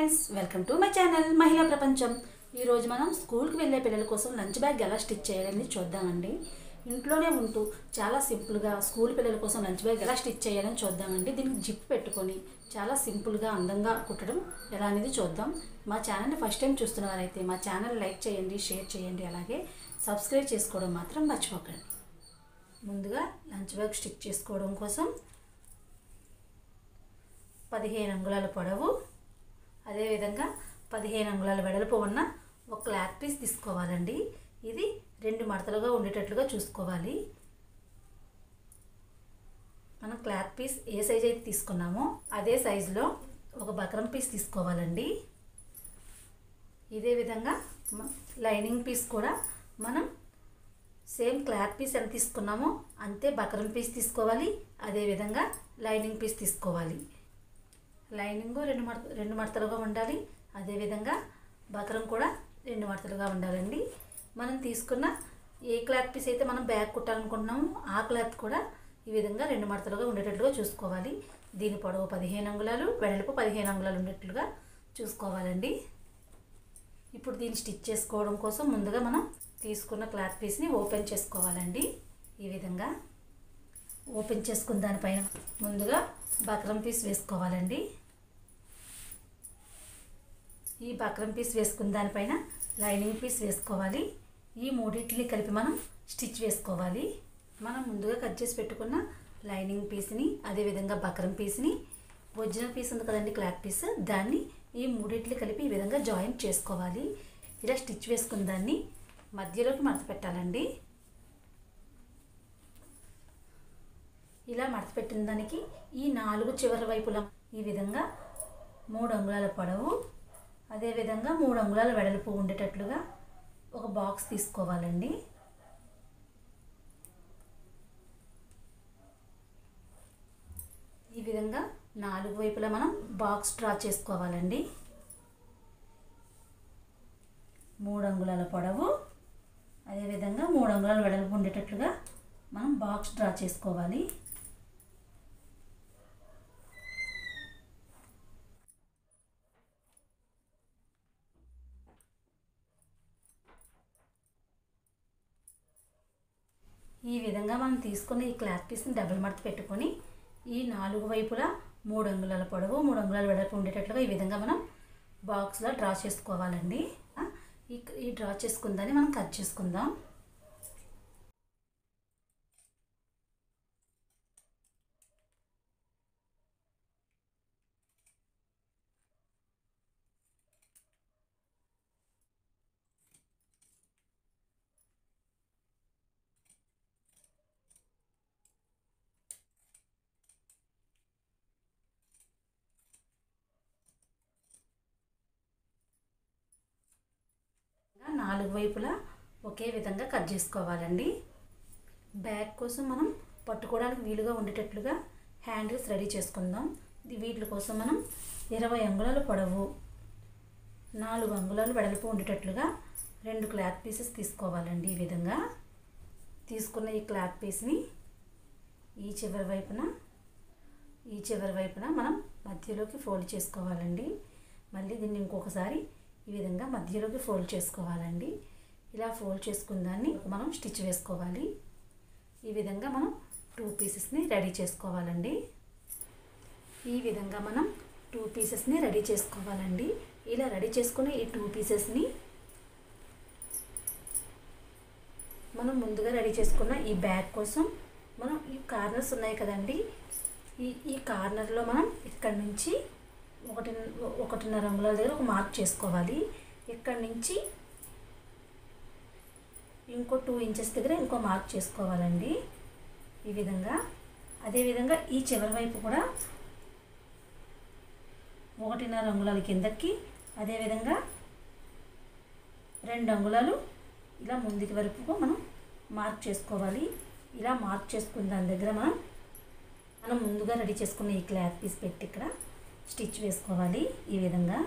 friends welcome to my channel Mahila Prapancham ఈరోజు మనం స్కూల్కి వెళ్ళే పిల్లల కోసం లంచ్ బ్యాగ్ ఎలా స్టిచ్ చేయాలని చూద్దామండి ఇంట్లోనే ఉంటూ చాలా సింపుల్గా స్కూల్ పిల్లల కోసం లంచ్ బ్యాగ్ ఎలా స్టిచ్ చేయాలని చూద్దామండి దీనికి జిప్ పెట్టుకొని చాలా సింపుల్గా అందంగా కుట్టడం ఎలా అనేది చూద్దాం మా ఛానల్ని ఫస్ట్ టైం చూస్తున్న వారైతే మా ఛానల్ లైక్ చేయండి షేర్ చేయండి అలాగే సబ్స్క్రైబ్ చేసుకోవడం మాత్రం మర్చిపోకండి ముందుగా లంచ్ బ్యాగ్ స్టిచ్ చేసుకోవడం కోసం పదిహేను అంగుళాల పొడవు అదేవిధంగా పదిహేను అంగుళాల వెడల్పు ఉన్న ఒక క్లాత్ పీస్ తీసుకోవాలండి ఇది రెండు మడతలుగా ఉండేటట్లుగా చూసుకోవాలి మనం క్లాత్ పీస్ ఏ సైజ్ అయితే తీసుకున్నామో అదే సైజులో ఒక బకరం పీస్ తీసుకోవాలండి ఇదే విధంగా మ- లైనింగ్ పీస్ కూడా మనం సేమ్ క్లాత్ పీస్ ఎంత తీసుకున్నామో అంతే బకరం పీస్ తీసుకోవాలి అదేవిధంగా లైనింగ్ పీస్ తీసుకోవాలి లైనింగ్ రెండు మడత రెండు మడతలుగా ఉండాలి అదేవిధంగా బకరం కూడా రెండు మడతలుగా ఉండాలండి మనం తీసుకున్న ఏ క్లాత్ పీస్ అయితే మనం బ్యాగ్ కుట్టాలనుకుంటున్నామో ఆ క్లాత్ కూడా ఈ విధంగా రెండు మడతలుగా ఉండేటట్లుగా చూసుకోవాలి దీని పొడవు పదిహేను అంగుళాలు వెడల్పు పదిహేను అంగుళాలు ఉండేట్లుగా చూసుకోవాలండి ఇప్పుడు దీన్ని స్టిచ్ చేసుకోవడం కోసం ముందుగా మనం తీసుకున్న క్లాత్ పీస్ని ఓపెన్ చేసుకోవాలండి ఈ విధంగా ఓపెన్ చేసుకున్న దానిపైన ముందుగా బక్రం పీస్ వేసుకోవాలండి ఈ బక్రం పీస్ వేసుకున్న దానిపైన లైనింగ్ పీస్ వేసుకోవాలి ఈ మూడింటిని కలిపి మనం స్టిచ్ వేసుకోవాలి మనం ముందుగా కట్ చేసి పెట్టుకున్న లైనింగ్ పీస్ని అదేవిధంగా బక్రం పీస్ని ఒరిజినల్ పీస్ ఉంది కదండి క్లాత్ పీస్ దాన్ని ఈ మూడింటిని కలిపి ఈ విధంగా జాయింట్ చేసుకోవాలి ఇలా స్టిచ్ వేసుకున్న దాన్ని మధ్యలోకి మడత పెట్టాలండి ఇలా మడత పెట్టిన దానికి ఈ నాలుగు చివరి వైపుల ఈ విధంగా మూడు అంగుళాల పొడవు అదేవిధంగా మూడు అంగుళాల వెడల్పు ఉండేటట్లుగా ఒక బాక్స్ తీసుకోవాలండి ఈ విధంగా నాలుగు వైపులా మనం బాక్స్ డ్రా చేసుకోవాలండి మూడు అంగుళాల పొడవు అదేవిధంగా మూడు అంగుళాల వెడల్పు ఉండేటట్లుగా మనం బాక్స్ డ్రా చేసుకోవాలి ఈ విధంగా మనం తీసుకున్న ఈ క్లాత్ పీస్ని డబుల్ మడత పెట్టుకొని ఈ నాలుగు వైపులా మూడు అంగుళాల పొడవు మూడు అంగుళాల వెడల్పు ఉండేటట్లుగా ఈ విధంగా మనం బాక్స్లో డ్రా చేసుకోవాలండి ఆ, ఈ ఈ డ్రా చేసుకుందాన్ని మనం కట్ చేసుకుందాం నాలుగు వైపులా ఒకే విధంగా కట్ చేసుకోవాలండి బ్యాగ్ కోసం మనం పట్టుకోవడానికి వీలుగా ఉండేటట్లుగా హ్యాండిల్స్ రెడీ చేసుకుందాం ఇది వీటి కోసం మనం ఇరవై అంగుళాల పొడవు నాలుగు అంగుళాలు వెడల్పు ఉండేటట్లుగా రెండు క్లాత్ పీసెస్ తీసుకోవాలండి ఈ విధంగా తీసుకున్న ఈ క్లాత్ పీస్ని ఈ చివరి వైపున ఈ చివరి వైపున మనం మధ్యలోకి ఫోల్డ్ చేసుకోవాలండి మళ్ళీ దీన్ని ఇంకొకసారి ఈ విధంగా మధ్యలోకి ఫోల్డ్ చేసుకోవాలండి ఇలా ఫోల్డ్ చేసుకున్న దాన్ని మనం స్టిచ్ వేసుకోవాలి ఈ విధంగా మనం టూ పీసెస్ని రెడీ చేసుకోవాలండి ఈ విధంగా మనం టూ పీసెస్ని రెడీ చేసుకోవాలండి ఇలా రెడీ చేసుకుని ఈ టూ పీసెస్ని మనం ముందుగా రెడీ చేసుకున్న ఈ బ్యాగ్ కోసం మనం ఈ కార్నర్స్ ఉన్నాయి కదండి ఈ ఈ కార్నర్లో మనం ఇక్కడ నుంచి ఒకటి ఒకటిన్నర అంగుళాల దగ్గర ఒక మార్క్ చేసుకోవాలి ఇక్కడ నుంచి ఇంకో టూ ఇంచెస్ దగ్గర ఇంకో మార్క్ చేసుకోవాలండి ఈ విధంగా అదేవిధంగా ఈ చివరి వైపు కూడా ఒకటిన్నర అంగుళాల కిందకి అదేవిధంగా రెండు అంగుళాలు ఇలా ముందుకి వరకు మనం మార్క్ చేసుకోవాలి ఇలా మార్క్ చేసుకున్న దాని దగ్గర మనం మనం ముందుగా రెడీ చేసుకున్న ఈ క్లాత్ పీస్ పెట్టి ఇక్కడ స్టిచ్ వేసుకోవాలి ఈ విధంగా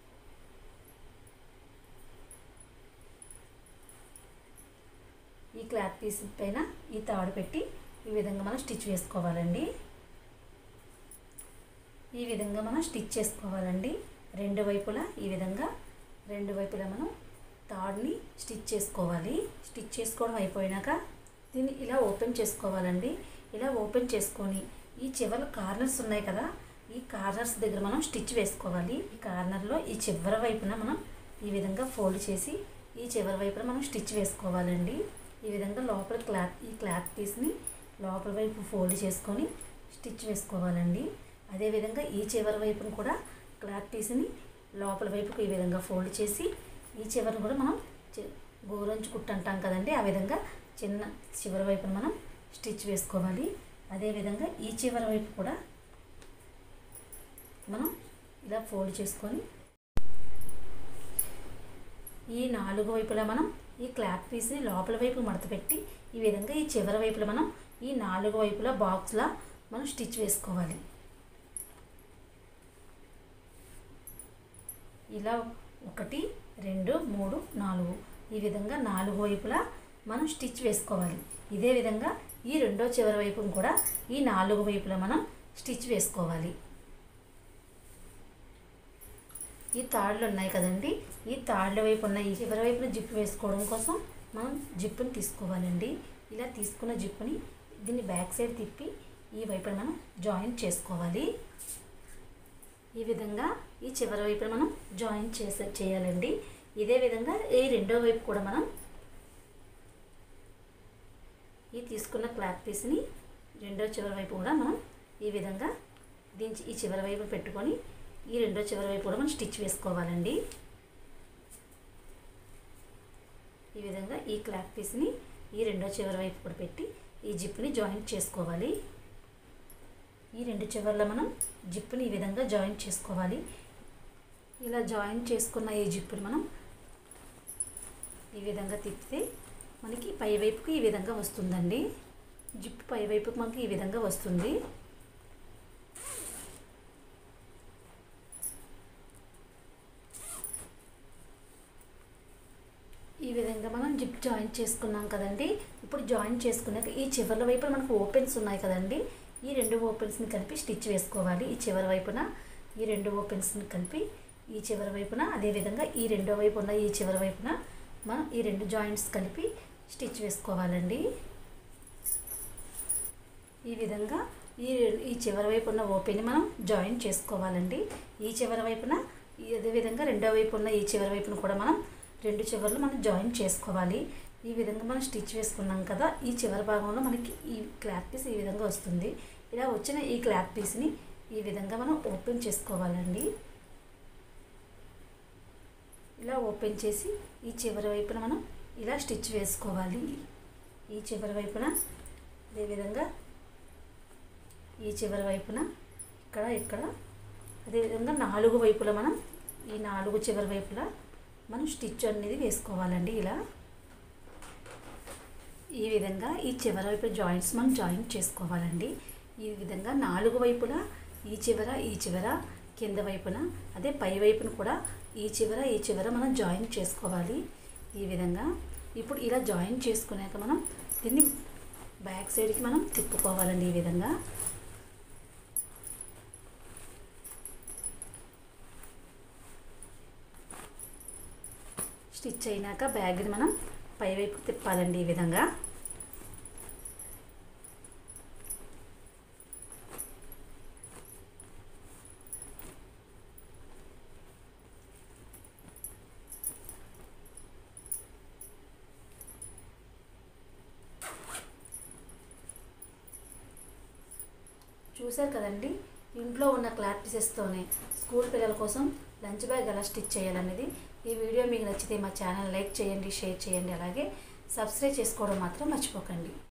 ఈ క్లాత్ పీస్ పైన ఈ తాడు పెట్టి ఈ విధంగా మనం స్టిచ్ వేసుకోవాలండి ఈ విధంగా మనం స్టిచ్ చేసుకోవాలండి రెండు వైపులా ఈ విధంగా రెండు వైపులా మనం తాడుని స్టిచ్ చేసుకోవాలి స్టిచ్ చేసుకోవడం అయిపోయినాక దీన్ని ఇలా ఓపెన్ చేసుకోవాలండి ఇలా ఓపెన్ చేసుకొని ఈ చివరి కార్నర్స్ ఉన్నాయి కదా ఈ కార్నర్స్ దగ్గర మనం స్టిచ్ వేసుకోవాలి ఈ కార్నర్లో ఈ చివరి వైపున మనం ఈ విధంగా ఫోల్డ్ చేసి ఈ చివరి వైపున మనం స్టిచ్ వేసుకోవాలండి ఈ విధంగా లోపల క్లాత్ ఈ క్లాత్ పీస్ని లోపల వైపు ఫోల్డ్ చేసుకొని స్టిచ్ వేసుకోవాలండి అదేవిధంగా ఈ చివరి వైపున కూడా క్లాత్ పీస్ని లోపల వైపుకు ఈ విధంగా ఫోల్డ్ చేసి ఈ చివరిని కూడా మనం చి- గోరంచు కుట్టు అంటాం కదండి ఆ విధంగా చిన్న చివరి వైపున మనం స్టిచ్ వేసుకోవాలి అదేవిధంగా ఈ చివరి వైపు కూడా మనం ఇలా ఫోల్డ్ చేసుకొని ఈ నాలుగు వైపులా మనం ఈ క్లాత్ పీస్ని లోపల వైపు మడత పెట్టి ఈ విధంగా ఈ చివరి వైపులా మనం ఈ నాలుగు వైపులా బాక్స్లా మనం స్టిచ్ వేసుకోవాలి ఇలా ఒకటి రెండు మూడు నాలుగు ఈ విధంగా నాలుగు వైపులా మనం స్టిచ్ వేసుకోవాలి ఇదే విధంగా ఈ రెండో చివరి వైపును కూడా ఈ నాలుగు వైపులా మనం స్టిచ్ వేసుకోవాలి ఈ తాళ్ళు ఉన్నాయి కదండి ఈ తాళ్ళ వైపు ఉన్న ఈ చివరి వైపున జిప్పు వేసుకోవడం కోసం మనం జిప్పుని తీసుకోవాలండి ఇలా తీసుకున్న జిప్పుని దీన్ని బ్యాక్ సైడ్ తిప్పి ఈ వైపున మనం జాయింట్ చేసుకోవాలి ఈ విధంగా ఈ చివరి వైపున మనం జాయింట్ చేసే చేయాలండి ఇదే విధంగా ఈ రెండో వైపు కూడా మనం ఈ తీసుకున్న క్లాత్ పీస్ని రెండో చివరి వైపు కూడా మనం ఈ విధంగా దీని ఈ చివరి వైపు పెట్టుకొని ఈ రెండో చివరి వైపు కూడా మనం స్టిచ్ వేసుకోవాలండి ఈ విధంగా ఈ క్లాత్ పీస్ని ఈ రెండో చివరి వైపు కూడా పెట్టి ఈ జిప్ని జాయింట్ చేసుకోవాలి ఈ రెండు చివర్లో మనం జిప్పుని ఈ విధంగా జాయింట్ చేసుకోవాలి ఇలా జాయింట్ చేసుకున్న ఈ జిప్పుని మనం ఈ విధంగా తిప్పితే మనకి పై వైపుకి ఈ విధంగా వస్తుందండి జిప్పు పై వైపుకి మనకి ఈ విధంగా వస్తుంది ఈ విధంగా మనం జిప్ జాయింట్ చేసుకున్నాం కదండి ఇప్పుడు జాయింట్ చేసుకున్నాక ఈ చివరి వైపున మనకు ఓపెన్స్ ఉన్నాయి కదండి ఈ రెండు ఓపెన్స్ని కలిపి స్టిచ్ వేసుకోవాలి ఈ చివరి వైపున ఈ రెండు ఓపెన్స్ని కలిపి ఈ చివరి వైపున అదేవిధంగా ఈ రెండో వైపు ఉన్న ఈ చివరి వైపున మనం ఈ రెండు జాయింట్స్ కలిపి స్టిచ్ వేసుకోవాలండి ఈ విధంగా ఈ రె- ఈ చివరి వైపు ఉన్న ఓపెన్ మనం జాయిన్ చేసుకోవాలండి ఈ చివరి వైపున ఈ అదే విధంగా రెండో వైపు ఉన్న ఈ చివరి వైపున కూడా మనం రెండు చివర్లు మనం జాయిన్ చేసుకోవాలి ఈ విధంగా మనం స్టిచ్ వేసుకున్నాం కదా ఈ చివరి భాగంలో మనకి ఈ క్లాత్ పీస్ ఈ విధంగా వస్తుంది ఇలా వచ్చిన ఈ క్లాత్ పీస్ని ఈ విధంగా మనం ఓపెన్ చేసుకోవాలండి ఇలా ఓపెన్ చేసి ఈ చివరి వైపున మనం ఇలా స్టిచ్ వేసుకోవాలి ఈ చివరి వైపున అదేవిధంగా ఈ చివరి వైపున ఇక్కడ ఇక్కడ అదేవిధంగా నాలుగు వైపులా మనం ఈ నాలుగు చివరి వైపులా మనం స్టిచ్ అనేది వేసుకోవాలండి ఇలా ఈ విధంగా ఈ చివరి వైపు జాయింట్స్ మనం జాయింట్ చేసుకోవాలండి ఈ విధంగా నాలుగు వైపులా ఈ చివర ఈ చివర కింద వైపున అదే పై వైపున కూడా ఈ చివర ఈ చివర మనం జాయింట్ చేసుకోవాలి ఈ విధంగా ఇప్పుడు ఇలా జాయింట్ చేసుకున్నాక మనం దీన్ని బ్యాక్ సైడ్కి మనం తిప్పుకోవాలండి ఈ విధంగా స్టిచ్ అయినాక బ్యాగ్ని మనం పైవైపు తిప్పాలండి ఈ విధంగా చూశారు కదండి ఇంట్లో ఉన్న క్లాత్ పీసెస్తోనే స్కూల్ పిల్లల కోసం లంచ్ బ్యాగ్ ఎలా స్టిచ్ చేయాలనేది ఈ వీడియో మీకు నచ్చితే మా ఛానల్ లైక్ చేయండి షేర్ చేయండి అలాగే సబ్స్క్రైబ్ చేసుకోవడం మాత్రం మర్చిపోకండి